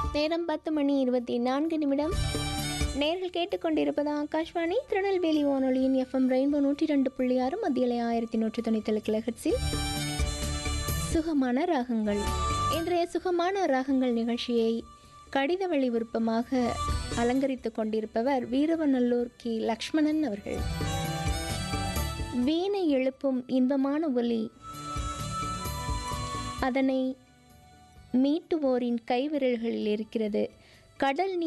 நேரம் பத்து மணி இருபத்தி நான்கு நிமிடம் நேர்கள் கேட்டுக்கொண்டிருப்பது ஆகாஷ்வாணி திருநெல்வேலி வானொலியின் எஃப்எம் ரெயின்போ நூற்றி ரெண்டு புள்ளி ஆறு மத்தியிலே ஆயிரத்தி நூற்றி தொண்ணூற்றி கிலகட்ஸில் சுகமான ராகங்கள் இன்றைய சுகமான ராகங்கள் நிகழ்ச்சியை கடித வழி விருப்பமாக அலங்கரித்து கொண்டிருப்பவர் வீரவநல்லூர் கி லக்ஷ்மணன் அவர்கள் வீணை எழுப்பும் இன்பமான ஒலி அதனை மீட்டுவோரின் கைவிரல்களில் இருக்கிறது கடல் நீர்